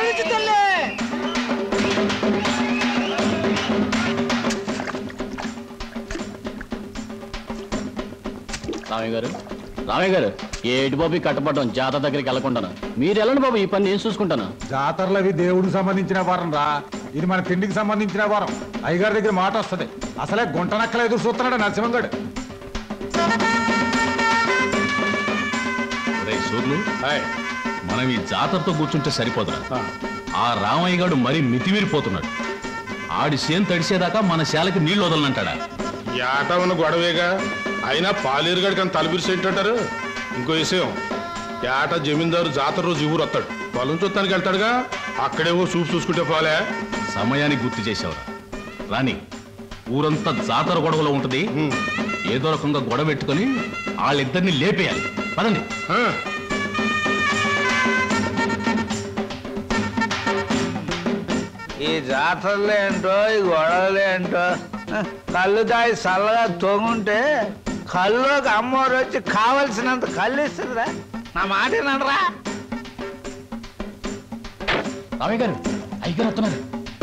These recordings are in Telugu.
కరుణించు తల్లి రామయ్య గారు రామయ్య గారు ఏటి బాబు ఈ కట్టపడడం జాతర దగ్గరికి వెళ్ళకుండాను మీరు వెళ్ళండి బాబు ఈ పని నేను చూసుకుంటాను జాతరలు అవి దేవుడికి సంబంధించిన వారం రా ఇది మన తిండికి సంబంధించిన వారం అయ్యగారి దగ్గర మాట వస్తది అసలే గుంట నక్కల ఎదురు చూస్తున్నాడు నరసింహంగడు రే సూర్లు మనం ఈ జాతరతో కూర్చుంటే సరిపోదురా ఆ రామయ్య గారు మరీ మితిమీరిపోతున్నాడు ఆడి సేను తడిసేదాకా మన శాలకి నీళ్లు వదలనంటాడా ఏట ఉన్న గొడవేగా అయినా పాలేరుగాడికి అంత తలపిరిసి ఏంటంటారు ఇంకో విషయం ఏట జమీందారు జాతర రోజు ఊరు వస్తాడు పొలం చూస్తానికి వెళ్తాడుగా అక్కడేవో చూపు చూసుకుంటే పోలే సమయానికి గుర్తు చేసావురా రాని ఊరంతా జాతర గొడవలో ఉంటది ఏదో రకంగా గొడవ పెట్టుకొని వాళ్ళిద్దరిని లేపేయాలి పదండి ఆ, ఈ జాతరలు ఏంటో ఈ గొడవలు ఏంటో హ, కళ్ళు దాయి చల్లగా తొంగుంటే కళ్ళుకి అమ్మవారు వచ్చి కావలసినంత కళ్ళు ఇస్తుందిరా నా మాట వినరా రామయ్య గారు అయ్యగారు వస్తున్నారు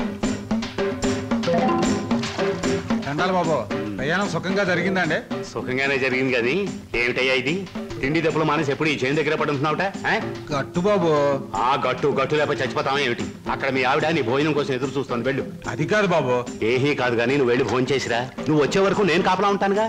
చండాలి బాబు ప్రయాణం సుఖంగా జరిగిందండి సుఖంగానే జరిగింది కానీ ఏమిటయ్యా ఇది తిండి దెబ్బలు మానేసి ఎప్పుడు ఈ చేను దగ్గర పడుతున్నావుట గట్టు బాబు ఆ గట్టు గట్టు లేకపోతే చచ్చిపోతావా ఏమిటి అక్కడ మీ ఆవిడ నీ భోజనం కోసం ఎదురు చూస్తుంది వెళ్ళు అది కాదు బాబు ఏహీ కాదు కానీ నువ్వు వెళ్ళి భోజనం చేసిరా నువ్వు వచ్చే వరకు నేను కాపలా ఉంటానుగా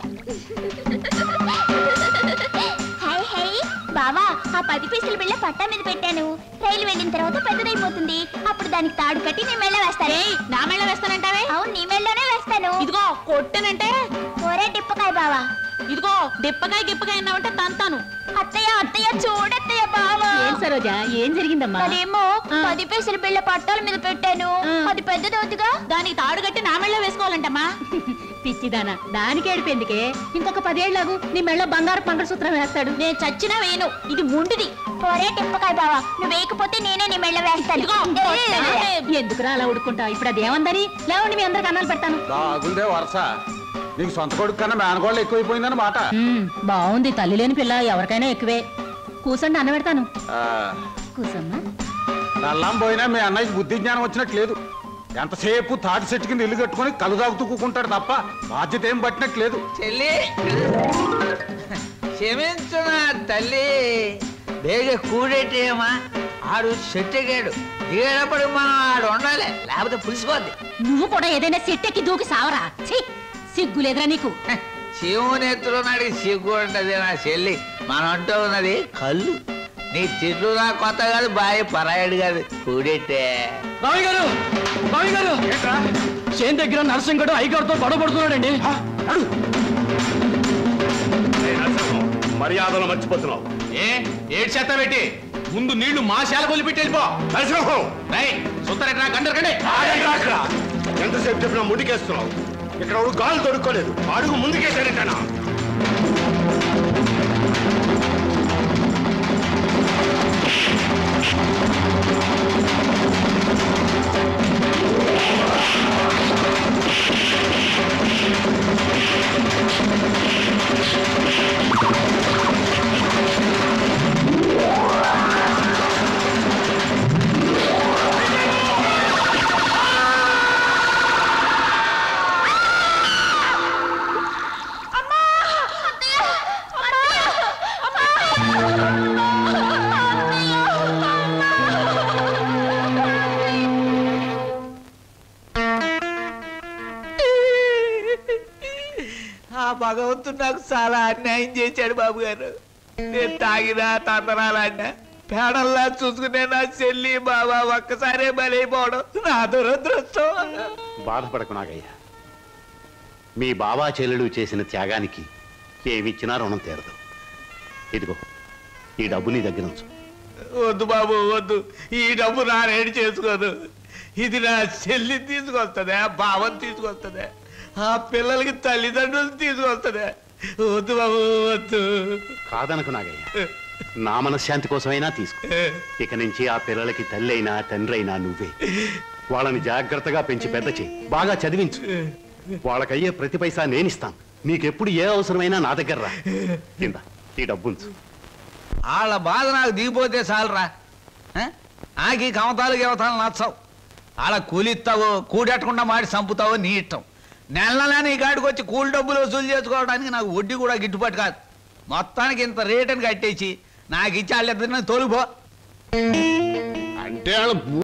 హై హై బావా ఆ పది పైసలు బిళ్ళ పట్టా మీద పెట్టాను రైలు వెళ్ళిన తర్వాత పెద్దదైపోతుంది అప్పుడు దానికి తాడు కట్టి నీ మెళ్ళ వేస్తాను నా మెళ్ళ వేస్తానంటావే అవును నీ మెళ్ళలోనే వేస్తాను ఇదిగో కొట్టనంటే ఒరే టిప్పకాయ బావా ఇదిగో డిప్పకాయ గిప్పకాయ అన్నావంటే తంతాను అత్తయ్య అత్తయ్య చూడత్తయ్య బావా ఏం సరోజా ఏం జరిగిందమ్మా మరేమో పది పైసలు బిళ్ళ పట్టాల మీద పెట్టాను అది పెద్దదవుతుగా దానికి తాడు కట్టి నా మెళ్ళ వేసుకోవాలంటమ్మా పిచ్చిదానా దానికి ఏడిపోయిందికే ఇంకొక పదేళ్లకు నీ మెళ్ళ బంగారు మంగళసూత్రం వేస్తాడు నేను చచ్చినా వేయను ఇది ముండిది ఒరే టిప్పకాయ బావా నువ్వు వేయకపోతే నేనే నీ మెళ్ళ వేస్తాను ఇదిగో కొట్టనంటే ఎందుకురా అలా ఉడుకుంటా ఇప్పుడు అది ఏమందని లేవండి మీ అందరికి అన్నాలు పెడతాను బాగుందే వరుస నీకు సొంత కొడుకు కన్నా మేనగోళ్ళు ఎక్కువైపోయిందని మాట మ్మ్, బాగుంది తల్లి లేని పిల్ల ఎవరికైనా ఎక్కువే కూసండి అన్న పెడతాను ఆ, కూసమ్మా నల్లం పోయినా మీ అన్నయ్యకి బుద్ధి జ్ఞానం వచ్చినట్టు లేదు ఎంతసేపు తాటి చెట్టు కింద ఇల్లు కట్టుకొని కలు తాగుతూ కూకుంటాడు తప్ప బాధ్యత ఏం పట్టినట్టు లేదు చెల్లి క్షమించు నా తల్లి బేగ కూడేటేమా ఆడు చెట్టెగాడు దిగేటప్పుడు మనం ఆడు ఉండాలి లేకపోతే పులిసిపోద్ది నువ్వు కూడా ఏదైనా సెట్టెక్కి దూకి సావరా ఛీ సిగ్గులేదురా నీకు శివుని ఎత్తులున్నాడు సిగ్గు ఉంటది నా చెల్లి మనం అంటూ ఉన్నది కళ్ళు నీ తిట్లు నా కొత్త కాదు బాయ్ పరాయడు కాదు కూడెట్టే రామయ్య గారు రామయ్య గారు చేను దగ్గర నరసింహగడు అయ్యగారితో గొడవ పడుతున్నాడండి మర్యాదలు మర్చిపోతున్నావు ఏ ఏడు చేత పెట్టి ముందు నీళ్లు మా శాల కొలిపెట్టి వెళ్ళిపో నరసింహం రై సుత్తరెట్రా గండరకండి ఆగండి రాకురా. ఎంతసేపు చెప్పినా ముందుకేస్తున్నావు ఇక్కడ ఎవడు గాలు దొరుకోలేదు అడుగు ముందుకేసారేటనా ఆ భగవంతుడు నాకు చాలా అన్యాయం చేశాడు బాబు గారు నేను తాగినా తందనాలన్నా పేడల్లా చూసుకునే నా చెల్లి బాబా ఒక్కసారే బలైపోవడం నా దురదృష్టం బాధపడకు నాగయ్య మీ బాబా చెల్లెలు చేసిన త్యాగానికి ఏమిచ్చినా రుణం తీరదు ఇదిగో ఈ డబ్బు నీ దగ్గర ఉంచు వద్దు బాబు వద్దు ఈ డబ్బు నా రేడి చేసుకోదు ఇది నా చెల్లి తీసుకొస్తుందా బావం తీసుకొస్తుందా ఆ పిల్లలకి తల్లిదండ్రులు తీసుకొస్తుందా వద్దు బాబు వద్దు కాదనకు నాగయ్య నా మనశ్శాంతి కోసమైనా తీసుకో ఇక నుంచి ఆ పిల్లలకి తల్లి అయినా తండ్రి అయినా నువ్వే వాళ్ళని జాగ్రత్తగా పెంచి పెద్ద చేయి బాగా చదివించు వాళ్ళకయ్యే ప్రతి పైసా నేనిస్తాను నీకెప్పుడు ఏ అవసరమైనా నా దగ్గర రా కింద ఈ డబ్బుంచు వాళ్ళ బాధ నాకు దిగిపోతే చాలరా ఆ? నాకు ఈ కమతాలు గవతాలు నచ్చవు అలా కూలిస్తావో కూడెట్టకుండా మాడి చంపుతావో నీ ఇష్టం నెల నెల నీ కాడికి వచ్చి కూలి డబ్బులు వసూలు చేసుకోవడానికి నాకు వడ్డీ కూడా గిట్టుబాటు కాదు మొత్తానికి ఇంత రేటుని కట్టేసి నాకు ఇచ్చి వాళ్ళిద్దరిని తోలిపో అంటే వాళ్ళ